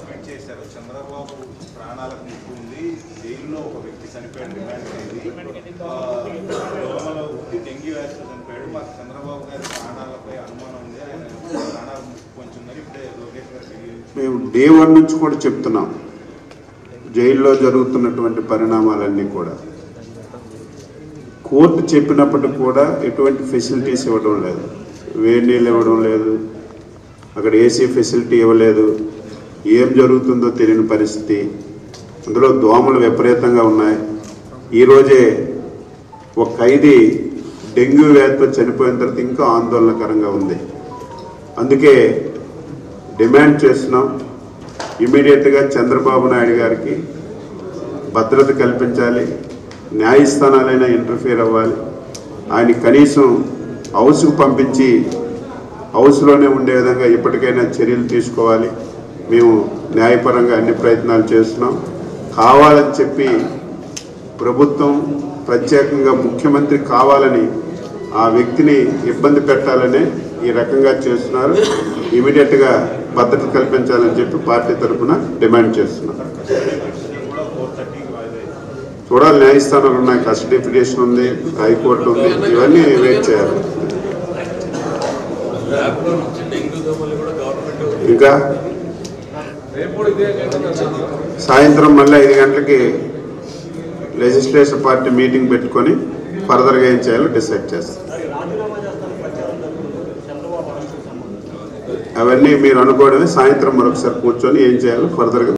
Tweet చేశారు చంద్రబాబు ప్రాణాలకు ముప్పు ఉంది జైల్లో ఒక వ్యక్తి చనిపోయాడు డిమాండ్ అనేది ఆ, దోమలో ఉట్టి డెంగ్యూ వ్యాధితో చనిపోయాడు మాకు చంద్రబాబు గారి ప్రాణాలపై అనుమానం ఉంది ఆయన ప్రాణాలు ముప్పు పొంచుందని ఇప్పుడే లోకేష్ గారు తెలియజేశారు మేము డే వన్ నుంచి కూడా చెప్తున్నాం జైల్లో జరుగుతున్నటువంటి పరిణామాలన్నీ కూడా కోర్టు చెప్పినప్పటికి కూడా ఎటువంటి ఫెసిలిటీస్ ఇవ్వడం లేదు వేడి నీళ్ళు ఇవ్వడం లేదు అక్కడ ఏసీ ఫెసిలిటీ ఇవ్వలేదు ఏం జరుగుతుందో తెలియని పరిస్థితి అందులో దోమలు విపరీతంగా ఉన్నాయి ఈరోజే ఒక ఖైదీ డెంగ్యూ వ్యాధితో చనిపోయిన తర్వాత ఇంకా ఆందోళనకరంగా ఉంది అందుకే డిమాండ్ చేస్తున్నాం ఇమీడియట్గా చంద్రబాబు నాయుడు గారికి భద్రత కల్పించాలి న్యాయస్థానాలైనా ఇంటర్ఫియర్ అవ్వాలి ఆయన కనీసం హౌస్కు పంపించి హౌస్లోనే ఉండే విధంగా ఇప్పటికైనా చర్యలు తీసుకోవాలి మేము న్యాయపరంగా అన్ని ప్రయత్నాలు చేస్తున్నాం కావాలని చెప్పి ప్రభుత్వం ప్రత్యేకంగా ముఖ్యమంత్రి కావాలని ఆ వ్యక్తిని ఇబ్బంది పెట్టాలనే ఈ రకంగా చేస్తున్నారు ఇమీడియట్గా భద్రత కల్పించాలని చెప్పి పార్టీ తరఫున డిమాండ్ చేస్తున్నాం కూడా ఫోర్ థర్టీకి వాయిదా వేశారు. చూడాలి న్యాయస్థానాలు ఉన్నాయి కస్టడీ పిటిషన్ ఉంది హైకోర్టు ఉంది ఇవన్నీ వెయిట్ చేయాలి ల్యాబ్లో నుంచి డెంగ్యూ దోమలు కూడా గవర్నమెంట్ ఇంకా సాయంత్రం మళ్ళీ ఐదు గంటలకి లెజిస్లేషన్ పార్టీ మీటింగ్ పెట్టుకొని ఫర్దర్గా ఏం చేయాలో డిసైడ్ చేస్తాం అవన్నీ మీరు అనుకోవడమే సాయంత్రం మరొకసారి కూర్చొని ఏం చేయాలో ఫర్దర్గా